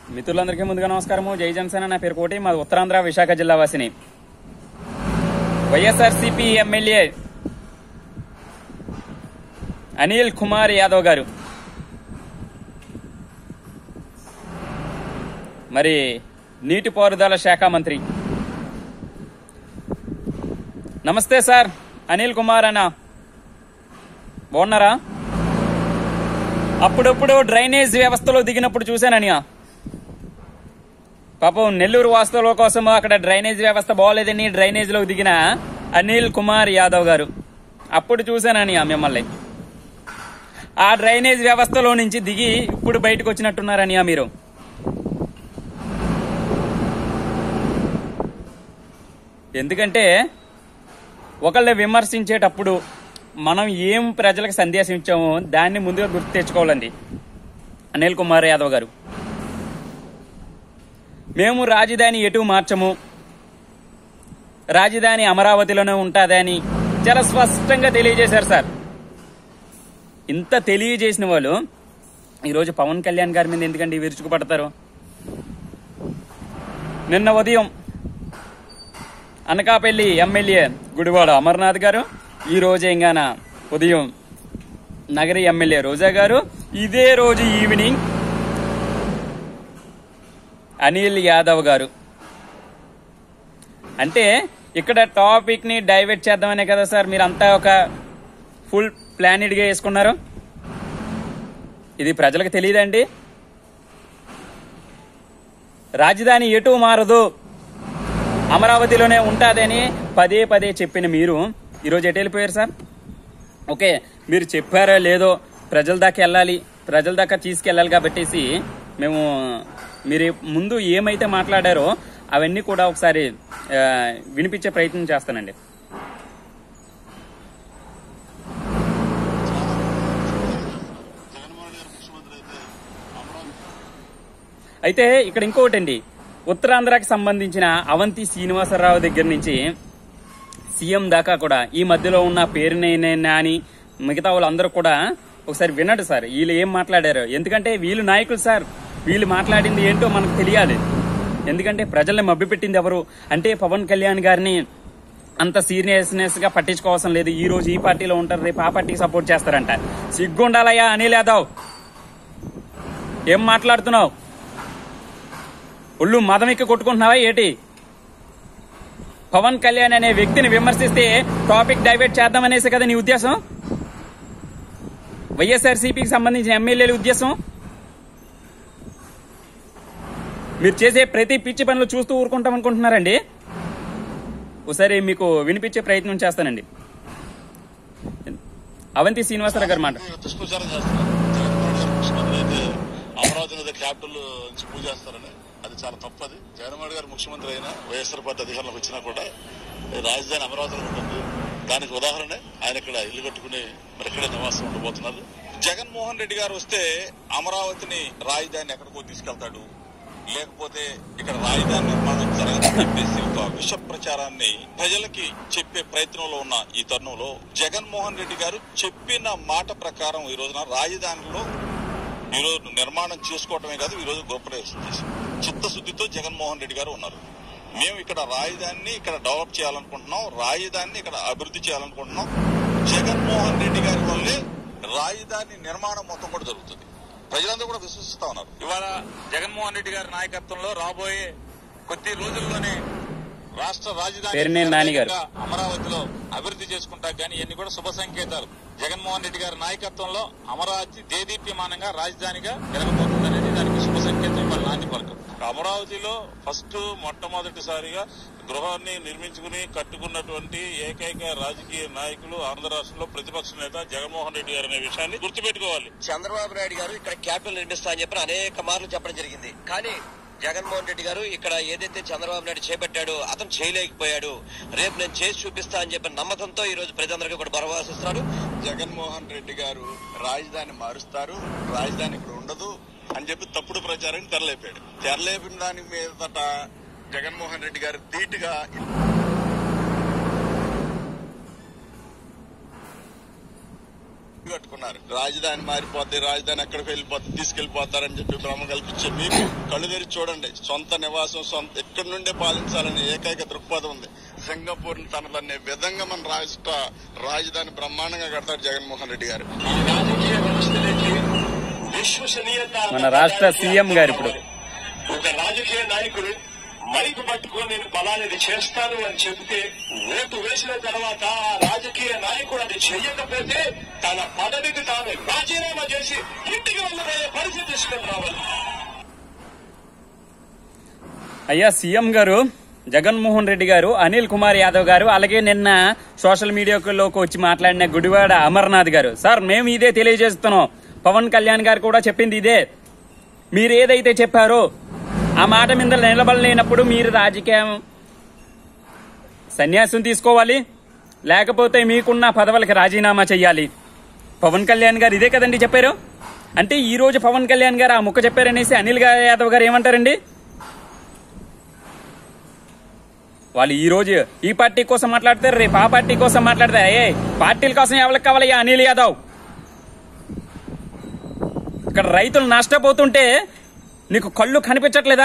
మిత్రులందరికీ ముందుగా నమస్కారము జై జనసేన నా పేరు కోటి మాది ఉత్తరాంధ్ర విశాఖ జిల్లా వాసిని వైఎస్ఆర్సిపి ఎమ్మెల్యే అనిల్ కుమార్ యాదవ్ గారు మరి నీటిపారుదల శాఖ మంత్రి నమస్తే సార్ అనిల్ కుమార్ అన్న బాగున్నారా అప్పుడప్పుడు డ్రైనేజ్ వ్యవస్థలో దిగినప్పుడు చూశానని పాపం నెల్లూరు వాస్తువుల కోసం అక్కడ డ్రైనేజ్ వ్యవస్థ బాగోలేదని డ్రైనేజ్ లో దిగిన అనిల్ కుమార్ యాదవ్ గారు అప్పుడు చూశానని మిమ్మల్ని ఆ డ్రైనేజ్ వ్యవస్థలో నుంచి దిగి ఇప్పుడు బయటకు వచ్చినట్టున్నారని మీరు ఎందుకంటే ఒకళ్ళని విమర్శించేటప్పుడు మనం ఏం ప్రజలకు సందేశం ఇచ్చామో దాన్ని ముందుగా గుర్తు తెచ్చుకోవాలండి అనిల్ కుమార్ యాదవ్ గారు మేము రాజధాని ఎటు మార్చము రాజధాని అమరావతిలోనే ఉంటుందని చాలా స్పష్టంగా తెలియజేశారు సార్ ఇంత తెలియజేసిన వాళ్ళు ఈరోజు పవన్ కళ్యాణ్ గారి మీద ఎందుకండి విరుచుకుపడతారు నిన్న ఉదయం అనకాపల్లి ఎమ్మెల్యే గుడివాడ అమర్నాథ్ గారు ఈ రోజు ఇంగాన ఉదయం నగరి ఎమ్మెల్యే రోజా గారు ఇదే రోజు ఈవినింగ్ అనిల్ యాదవ్ గారు అంటే ఇక్కడ టాపిక్ ని డైవర్ట్ చేద్దామనే కదా సార్ మీరంతా ఒక ఫుల్ ప్లానెడ్ గా వేసుకున్నారు ఇది ప్రజలకు తెలియదండి రాజధాని ఎటు మారదు అమరావతిలోనే ఉంటాదని పదే పదే చెప్పిన మీరు ఈరోజు ఎటు వెళ్ళిపోయారు సార్ ఓకే మీరు చెప్పారో లేదో ప్రజల దాకా వెళ్ళాలి ప్రజల దాకా తీసుకెళ్ళాలి కాబట్టేసి మేము మీరు ముందు ఏమైతే మాట్లాడారో అవన్నీ కూడా ఒకసారి ఆ, వినిపించే ప్రయత్నం చేస్తానండి జగన్మోహన్ గారు ముఖ్యమంత్రి అయితే అమరావతి అయితే ఇక్కడ ఇంకొకటి అండి ఉత్తరాంధ్రకి సంబంధించిన అవంతి శ్రీనివాసరావు దగ్గర నుంచి సీఎం దాకా కూడా ఈ మధ్యలో ఉన్న పేరునైనా నాని మిగతా వాళ్ళందరూ కూడా ఒకసారి వినడు సార్ వీళ్ళు ఏం మాట్లాడారు ఎందుకంటే వీళ్ళు నాయకులు సార్ వీళ్ళు మాట్లాడింది ఏంటో మనకు తెలియాలి ఎందుకంటే ప్రజల్ని మభ్యపెట్టింది ఎవరు అంటే పవన్ కళ్యాణ్ గారిని అంత సీరియస్నెస్ గా పట్టించుకోవాల్సిన లేదు ఈ రోజు ఈ పార్టీలో ఉంటారు రేపు ఆ పార్టీకి సపోర్ట్ చేస్తారంట సిగ్గుండాలయ్యా అనిల్ యాదవ్ ఏం మాట్లాడుతున్నావు ఒళ్ళు మదమిక్కి కొట్టుకుంటున్నావా ఏటి పవన్ కళ్యాణ్ అనే వ్యక్తిని విమర్శిస్తే టాపిక్ డైవర్ట్ చేద్దామనేసి కదా నీ ఉద్దేశం వైఎస్ఆర్సీపీకి సంబంధించిన ఎమ్మెల్యేల ఉద్దేశం మీరు చేసే ప్రతి పిచ్చి పనులు చూస్తూ ఊరుకుంటాం అనుకుంటున్నారండి ఒకసారి మీకు వినిపించే ప్రయత్నం చేస్తానండి అవంతి శ్రీనివాసరావు గారు మాట దుష్ప్రచారం చేస్తున్నారు జగన్మోహన్ గారు ముఖ్యమంత్రి అయితే అమరావతి నది క్యాపిటల్ నుంచి పూజ చేస్తారని అది చాలా తప్పది జగన్మోహన్ గారు ముఖ్యమంత్రి అయినా వైఎస్ఆర్ పార్టీ అధికారంలోకి వచ్చినా కూడా ఈ రాజధాని అమరావతిలో ఉంటుంది దానికి ఉదాహరణ ఆయన ఇక్కడ ఇల్లు కట్టుకుని మరి ఇక్కడే నివాసం ఉండబోతున్నారు జగన్మోహన్ రెడ్డి గారు వస్తే అమరావతిని రాజధాని ఎక్కడికో తీసుకెళ్తాడు లేకపోతే ఇక్కడ రాజధాని నిర్మాణం జరగదని చెప్పేసి ఒక విష ప్రచారాన్ని ప్రజలకి చెప్పే ప్రయత్నంలో ఉన్న ఈ తరుణంలో జగన్మోహన్ రెడ్డి గారు చెప్పిన మాట ప్రకారం ఈ రోజున రాజధానిలో ఈ రోజు నిర్మాణం చేసుకోవటమే కాదు ఈ రోజు గృహప్రవేశం చేశారు చిత్తశుద్ధితో జగన్మోహన్ రెడ్డి గారు ఉన్నారు మేము ఇక్కడ రాజధానిని ఇక్కడ డెవలప్ చేయాలనుకుంటున్నాం రాజధానిని ఇక్కడ అభివృద్ధి చేయాలనుకుంటున్నాం జగన్మోహన్ రెడ్డి గారి వల్లే రాజధాని నిర్మాణం మొత్తం కూడా జరుగుతుంది ప్రజలందరూ కూడా విశ్వసిస్తా ఉన్నారు ఇవాళ జగన్మోహన్ రెడ్డి గారి నాయకత్వంలో రాబోయే కొద్ది రోజుల్లోనే రాష్ట్ర రాజధాని పేరునేని నాని గారు. అమరావతిలో అభివృద్ధి చేసుకుంటా కానీ ఇవన్నీ కూడా శుభ సంకేతాలు జగన్మోహన్ రెడ్డి గారి నాయకత్వంలో అమరావతి దేదీప్యమానంగా రాజధానిగా వెలగబోతుందనేది దానికి శుభ సంకేతం వాళ్ళ నాంది పలకం అమరావతిలో ఫస్ట్ మొట్టమొదటిసారిగా గృహాన్ని నిర్మించుకుని కట్టుకున్నటువంటి ఏకైక రాజకీయ నాయకులు ఆంధ్ర రాష్ట్రంలో ప్రతిపక్ష నేత జగన్మోహన్ రెడ్డి గారు అనే విషయాన్ని గుర్తుపెట్టుకోవాలి చంద్రబాబు నాయుడు గారు ఇక్కడ క్యాపిటల్ నిర్మిస్తా అని చెప్పి అనేక మార్లు చెప్పడం జరిగింది కానీ జగన్మోహన్ రెడ్డి గారు ఇక్కడ ఏదైతే చంద్రబాబు నాయుడు చేపట్టాడో అతను చేయలేకపోయాడు రేపు నేను చేసి చూపిస్తా అని చెప్పిన నమ్మకంతో ఈ రోజు ప్రజలందరికీ కూడా భరవసిస్తున్నాడు జగన్మోహన్ రెడ్డి గారు రాజధాని మారుస్తారు రాజధాని ఇక్కడ ఉండదు అని చెప్పి తప్పుడు ప్రచారాన్ని తెరలేపాడు తెరలేపిన దాని మీదట జగన్మోహన్ రెడ్డి గారు ధీటుగా కట్టుకున్నారు రాజధాని మారిపోద్ది రాజధాని ఎక్కడికి వెళ్ళిపోతుంది తీసుకెళ్లిపోతారని చెప్పి భ్రమ కల్పించే మీకు కళ్ళు తెరిచి చూడండి సొంత నివాసం సొంత ఎక్కడి నుండే పాలించాలనే ఏకైక దృక్పథం ఉంది సింగపూర్ తనలనే విధంగా మన రాష్ట్ర రాజధాని బ్రహ్మాండంగా కడతారు జగన్మోహన్ రెడ్డి గారు రాజకీయ వ్యవస్థలోకి విశ్వసనీయత మన రాష్ట్ర సీఎం గారు ఇప్పుడు. ఒక రాజకీయ నాయకుడు మైకు పట్టుకొని నేను బలాన్ని చేస్తాను అని చెబితే ఓటు వేసిన తర్వాత ఆ రాజకీయ నాయకుడు అది చెయ్యకపోతే తన పదవికి తాను రాజీనామా చేసి ఇంటికి వెళ్ళబోయే పరిస్థితి తీసుకుని రావాలి అయ్యా సీఎం గారు జగన్మోహన్ రెడ్డి గారు అనిల్ కుమార్ యాదవ్ గారు అలాగే నిన్న సోషల్ మీడియాలోకి వచ్చి మాట్లాడిన గుడివాడ అమర్నాథ్ గారు సార్ మేము ఇదే తెలియజేస్తున్నాం పవన్ కళ్యాణ్ గారు కూడా చెప్పింది ఇదే మీరు ఏదైతే చెప్పారో ఆ మాట మీద నిలబడలేనప్పుడు మీరు రాజకీయం సన్యాసం తీసుకోవాలి లేకపోతే మీకున్న పదవులకి రాజీనామా చెయ్యాలి పవన్ కళ్యాణ్ గారు ఇదే కదండి చెప్పారు అంటే ఈ రోజు పవన్ కళ్యాణ్ గారు ఆ ముక్క చెప్పారనేసి అనిల్ గా- యాదవ్ గారు ఏమంటారండి వాళ్ళు ఈ రోజు ఈ పార్టీ కోసం మాట్లాడతారు రేపు ఆ పార్టీ కోసం మాట్లాడతారు ఏ పార్టీల కోసం ఎవరికి కావాలయ్యా అనిల్ యాదవ్ ఇక్కడ రైతులు నష్టపోతుంటే నీకు కళ్ళు కనిపించట్లేదా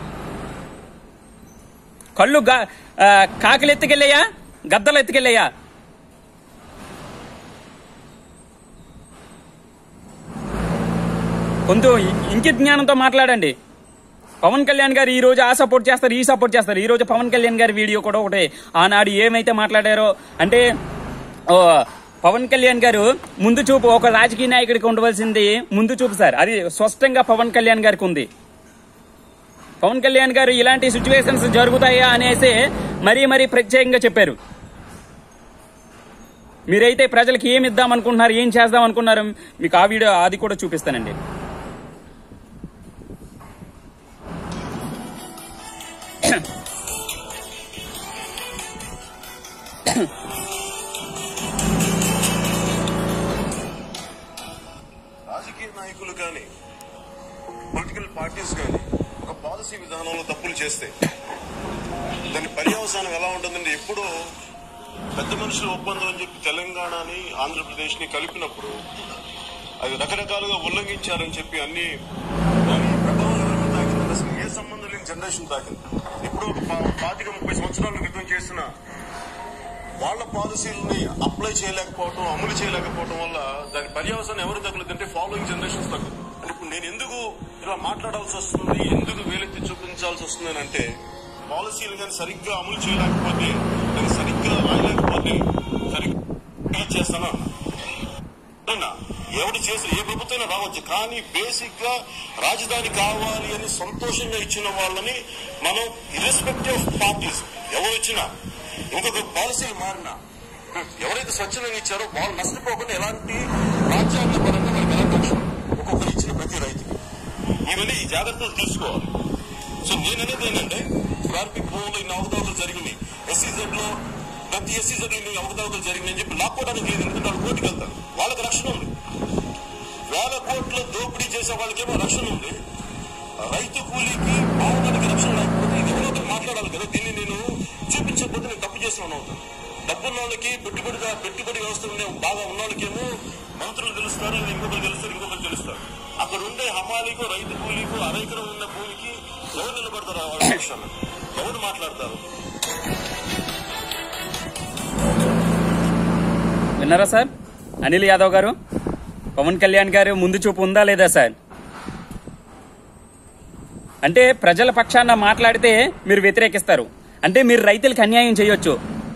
కళ్ళు గా- ఆ, కాకిలు ఎత్తుకెళ్ళయ్యా గద్దలు ఎత్తుకెళ్ళయ్యా కొంచెం ఇ- ఇంకిత జ్ఞానంతో మాట్లాడండి పవన్ కళ్యాణ్ గారు ఈ రోజు ఆ సపోర్ట్ చేస్తారు ఈ సపోర్ట్ చేస్తారు ఈ రోజు పవన్ కళ్యాణ్ గారి వీడియో కూడా ఒకటే ఆనాడు ఏమైతే మాట్లాడారో అంటే ఓ, పవన్ కళ్యాణ్ గారు ముందు చూపు ఒక రాజకీయ నాయకుడికి ఉండవలసింది ముందు చూపు సార్ అది స్పష్టంగా పవన్ కళ్యాణ్ గారికి ఉంది పవన్ కళ్యాణ్ గారు ఇలాంటి సిచ్యువేషన్స్ జరుగుతాయా అనేసి మరీ మరీ ప్రత్యేకంగా చెప్పారు మీరైతే ప్రజలకు ఏమి ఇద్దాం అనుకుంటున్నారు ఏం చేద్దాం అనుకున్నారు మీకు ఆ వీడియో అది కూడా చూపిస్తానండి రాజకీయ నాయకులు కానీ పొలిటికల్ పార్టీస్ కానీ ఒక పాలసీ విధానంలో తప్పులు చేస్తే దాని పర్యవసానం ఎలా ఉంటుందంటే ఎప్పుడో పెద్ద మనుషుల ఒప్పందం అని చెప్పి తెలంగాణని ఆంధ్రప్రదేశ్ ని కలిపినప్పుడు అది రకరకాలుగా ఉల్లంఘించారని చెప్పి అన్ని దాని ప్రభావం ఎవరికి తాకింది అసలు ఏ సంబంధం లేని జనరేషన్ తాకింది ఇప్పుడు ఒక పా- పాతిక ముప్పై సంవత్సరాల క్రితం చేసిన వాళ్ళ పాలసీలని అప్లై చేయలేకపోవడం అమలు చేయలేకపోవడం వల్ల దాని పర్యవసానం ఎవరు తగులుతుంటే ఫాలోయింగ్ జనరేషన్స్ తగ్గుతుంది అంటే ఇప్పుడు నేను ఎందుకు ఇలా మాట్లాడాల్సి వస్తుంది ఎందుకు వేలెత్తి చూపించాల్సి వస్తుంది అని అంటే పాలసీలు కానీ సరిగ్గా అమలు చేయలేకపోతే దాన్ని సరిగ్గా రాయలేకపోతే సరిగ్గా చేస్తాను అన్నా ఎవడు చేసి ఏ ప్రభుత్వం రావచ్చు కానీ బేసిక్ గా రాజధాని కావాలి అని సంతోషంగా ఇచ్చిన వాళ్ళని మనం ఇర్రెస్పెక్టివ్ ఆఫ్ పార్టీస్ ఎవరు ఇచ్చినా ఇంకొక పాలసీలు మారినా ఎవరైతే స్వచ్ఛందంగా ఇచ్చారో వాళ్ళు నష్టపోకుండా ఎలాంటి రాజ్యాంగ పరంగా మనకి ఎలాంటి రక్షణ ఒక్కొక్కరు ఇచ్చిన ప్రతి రైతుకి ఇవన్నీ ఈ జాగ్రత్తలు తీసుకోవాలి సో నేను అనేది ఏంటంటే ఆర్పీ భూములు ఇన్ని అవకతవకలు జరిగినాయి ఎస్సీజెడ్ లో ప్రతి ఎస్సీజెడ్ లో ఇన్ని అవకతవకలు జరిగినాయి అని చెప్పి లాక్కోవడానికి లేదు ఎందుకంటే వాళ్ళు కోర్టుకు వెళ్తారు వాళ్ళకి రక్షణ ఉంది వేల కోట్ల దోపిడీ చేసే వాళ్ళకేమో రక్షణ ఉంది రైతు కూలీకి బావడానికి రక్షణ లేకపోతే ఇది ఎవరో ఒకరు మాట్లాడాలి కదా దీన్ని నేను చూపించకపోతే నేను తప్పు చేస్తున్నాను అవుతాను డబ్బున్న వాళ్ళకి పెట్టుబడిగా పెట్టుబడి వ్యవస్థ ఉండే బాగా ఉన్న వాళ్ళకేమో మంత్రులు తెలుస్తారు ఇంకొకరు తెలుస్తారు ఇంకొకరు తెలుస్తారు అక్కడ ఉండే హమాలీకు రైతు కూలీకు అరైకరం ఉన్న భూమికి ఎవరు నిలబడతారు ఆ వాళ్ళ విషయంలో ఎవరు మాట్లాడతారు విన్నారా సార్ అనిల్ యాదవ్ గారు పవన్ కళ్యాణ్ గారు ముందు చూపు ఉందా లేదా సార్ అంటే ప్రజల పక్షాన మాట్లాడితే మీరు వ్యతిరేకిస్తారు అంటే మీరు రైతులకు అన్యాయం చేయొచ్చు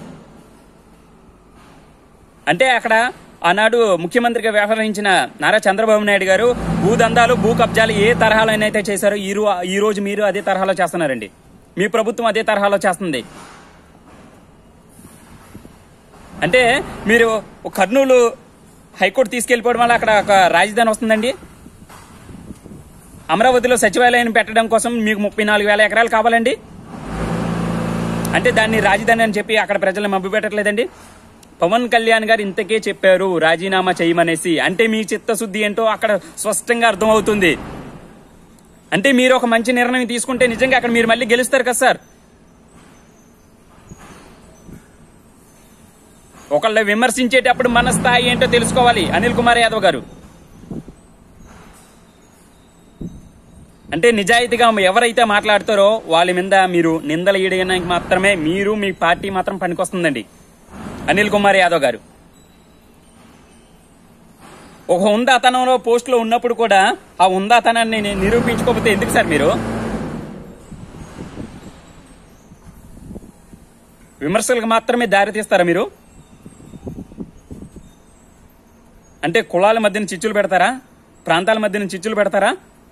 అంటే అక్కడ ఆనాడు ముఖ్యమంత్రిగా వ్యవహరించిన నారా చంద్రబాబు నాయుడు గారు భూదందాలు భూ కబ్జాలు ఏ తరహాలోనైతే చేశారో ఈ రో- ఈ రోజు మీరు అదే తరహాలో చేస్తున్నారండి మీ ప్రభుత్వం అదే తరహాలో చేస్తుంది అంటే మీరు ఒక కర్నూలు హైకోర్టు తీసుకెళ్లిపోవడం వల్ల అక్కడ ఒక రాజధాని వస్తుందండి అమరావతిలో సచివాలయం పెట్టడం కోసం మీకు ముప్పై నాలుగు వేల ఎకరాలు కావాలండి అంటే దాన్ని రాజధాని అని చెప్పి అక్కడ ప్రజలను మబ్బు పెట్టట్లేదండి పవన్ కళ్యాణ్ గారు ఇంతకే చెప్పారు రాజీనామా చేయమనేసి అంటే మీ చిత్తశుద్ధి ఏంటో అక్కడ స్పష్టంగా అర్థమవుతుంది అంటే మీరు ఒక మంచి నిర్ణయం తీసుకుంటే నిజంగా అక్కడ మీరు మళ్ళీ గెలుస్తారు కదా సార్ ఒకళ్ళ విమర్శించేటప్పుడు మన స్థాయి ఏంటో తెలుసుకోవాలి అనిల్ కుమార్ యాదవ్ గారు అంటే నిజాయితీగా ఎవరైతే మాట్లాడతారో వాళ్ళ మీద మీరు నిందలు వేయడానికి మాత్రమే మీరు మీ పార్టీ మాత్రం పనికొస్తుందండి అనిల్ కుమార్ యాదవ్ గారు ఒక హుందాతనంలో పోస్టులో ఉన్నప్పుడు కూడా ఆ హుందాతనాన్ని ని- నిరూపించుకోకపోతే ఎందుకు సార్ మీరు విమర్శలకు మాత్రమే దారి తీస్తారా మీరు అంటే కులాల మధ్యన చిచ్చులు పెడతారా ప్రాంతాల మధ్యన చిచ్చులు పెడతారా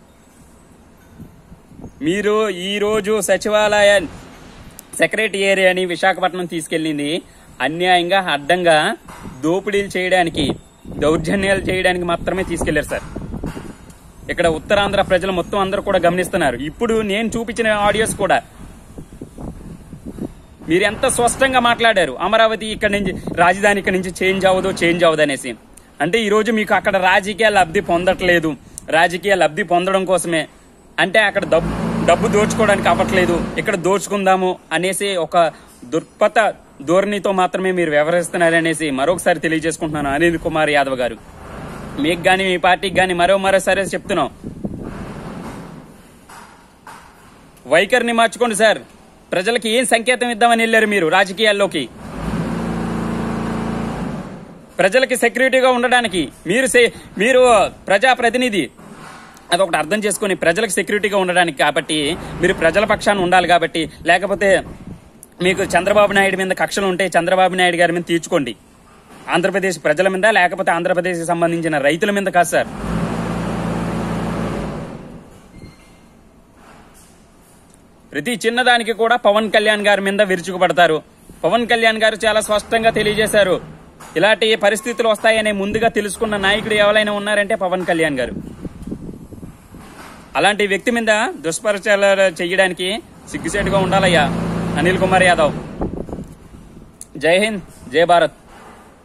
మీరు ఈ రోజు సచివాలయ సెక్రటేరియని విశాఖపట్నం తీసుకెళ్ళింది అన్యాయంగా అడ్డంగా దోపిడీలు చేయడానికి దౌర్జన్యాలు చేయడానికి మాత్రమే తీసుకెళ్లారు సార్ ఇక్కడ ఉత్తరాంధ్ర ప్రజలు మొత్తం అందరూ కూడా గమనిస్తున్నారు ఇప్పుడు నేను చూపించిన ఆడియోస్ కూడా మీరు ఎంత స్పష్టంగా మాట్లాడారు అమరావతి ఇక్కడ నుంచి రాజధాని ఇక్కడ నుంచి చేంజ్ అవ్వదు చేంజ్ అవ్వదు అనేసి అంటే ఈ రోజు మీకు అక్కడ రాజకీయ లబ్ధి పొందట్లేదు రాజకీయ లబ్ధి పొందడం కోసమే అంటే అక్కడ డబ్బు డబ్బు దోచుకోవడానికి అవ్వట్లేదు ఇక్కడ దోచుకుందాము అనేసి ఒక దుర్పత ధోరణితో మాత్రమే మీరు వ్యవహరిస్తున్నారనేసి మరొకసారి తెలియజేసుకుంటున్నాను అనిల్ కుమార్ యాదవ్ గారు మీకు గాని మీ పార్టీకి గాని మరో మరోసారి చెప్తున్నాం వైఖరిని మార్చుకోండి సార్ ప్రజలకి ఏం సంకేతం ఇద్దామని వెళ్ళారు మీరు రాజకీయాల్లోకి ప్రజలకి సెక్యూరిటీగా ఉండడానికి మీరు సే- మీరు ప్రజాప్రతినిధి అదొకటి అర్థం చేసుకొని ప్రజలకు సెక్యూరిటీగా ఉండడానికి కాబట్టి మీరు ప్రజల పక్షాన ఉండాలి కాబట్టి లేకపోతే మీకు చంద్రబాబు నాయుడు మీద కక్షలు ఉంటే చంద్రబాబు నాయుడు గారి మీద తీర్చుకోండి ఆంధ్రప్రదేశ్ ప్రజల మీద లేకపోతే ఆంధ్రప్రదేశ్ సంబంధించిన రైతుల మీద కాదు సార్ ప్రతి చిన్నదానికి కూడా పవన్ కళ్యాణ్ గారి మీద విరుచుకుపడతారు పవన్ కళ్యాణ్ గారు చాలా స్పష్టంగా తెలియజేశారు ఇలాంటి పరిస్థితులు వస్తాయని ముందుగా తెలుసుకున్న నాయకుడు ఎవరైనా ఉన్నారంటే పవన్ కళ్యాణ్ గారు అలాంటి వ్యక్తి మీద దుష్పరిచయాలు చేయడానికి సిగ్గుసేటుగా ఉండాలయ్యా అనిల్ కుమార్ యాదవ్ జై హింద్ జై భారత్